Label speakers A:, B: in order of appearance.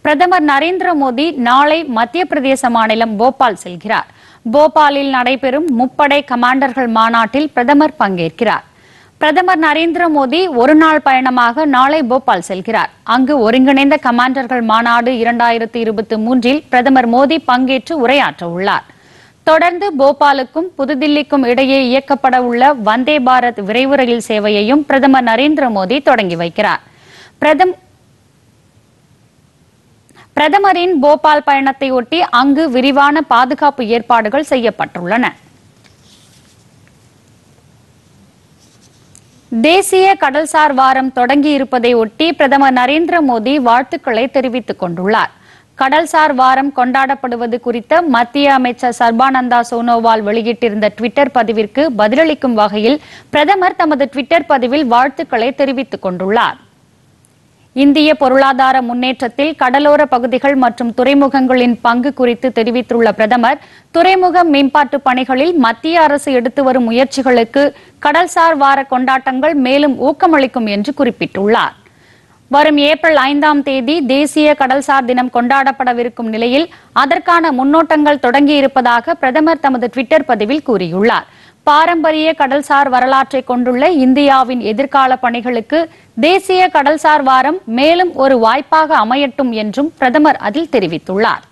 A: பிரதமர் நரேந்திர மோடி நாளை மத்திய பிரதேச மாநிலம் போபால் செல்கிறார் போபாலில் நடைபெறும் முப்படை கமாண்டர்கள் மாநாட்டில் பிரதமர் பங்கேற்கிறார் பிரதமர் நரேந்திர மோடி ஒரு நாள் பயணமாக நாளை போபால் செல்கிறார் அங்கு ஒருங்கிணைந்த கமாண்டர்கள் மாநாடு இரண்டாயிரத்தி இருபத்தி மூன்றில் பிரதமர் மோடி பங்கேற்று உரையாற்ற உள்ளார் தொடர்ந்து போபாலுக்கும் புதுதில்லிக்கும் இடையே இயக்கப்பட உள்ள வந்தே பாரத் விரைவு ரயில் சேவையையும் பிரதமர் நரேந்திர மோடி தொடங்கி வைக்கிறார் பிரதம் பிரதமரின் போபால் பயணத்தை ஒட்டி அங்கு விரிவான பாதுகாப்பு ஏற்பாடுகள் செய்யப்பட்டுள்ளன தேசிய கடல்சார் வாரம் தொடங்கி இருப்பதை ஒட்டி பிரதமர் நரேந்திர மோடி வாழ்த்துக்களை தெரிவித்துக் கொண்டுள்ளார் கடல்சார் வாரம் கொண்டாடப்படுவது குறித்த மத்திய அமைச்சர் சர்பானந்தா சோனோவால் வெளியிட்டிருந்த ட்விட்டர் பதிவிற்கு பதிலளிக்கும் வகையில் பிரதமர் தமது ட்விட்டர் பதிவில் வாழ்த்துக்களை தெரிவித்துக் கொண்டுள்ளார் இந்திய பொருளாதார முன்னேற்றத்தில் கடலோர பகுதிகள் மற்றும் துறைமுகங்களின் பங்கு குறித்து தெரிவித்துள்ள பிரதமர் துறைமுக மேம்பாட்டு பணிகளில் மத்திய அரசு எடுத்து வரும் முயற்சிகளுக்கு கடல்சார் வார கொண்டாட்டங்கள் மேலும் ஊக்கமளிக்கும் என்று குறிப்பிட்டுள்ளார் வரும் ஏப்ரல் ஐந்தாம் தேதி தேசிய கடல்சார் தினம் கொண்டாடப்படவிருக்கும் நிலையில் அதற்கான முன்னோட்டங்கள் தொடங்கியிருப்பதாக பிரதமர் தமது ட்விட்டர் பதிவில் கூறியுள்ளார் பாரம்பரிய கடல்சார் வரலாற்றை கொண்டுள்ள இந்தியாவின் எதிர்கால பணிகளுக்கு தேசிய கடல்சார் வாரம் மேலும் ஒரு வாய்ப்பாக அமையட்டும் என்றும் பிரதமர் அதில் தெரிவித்துள்ளார்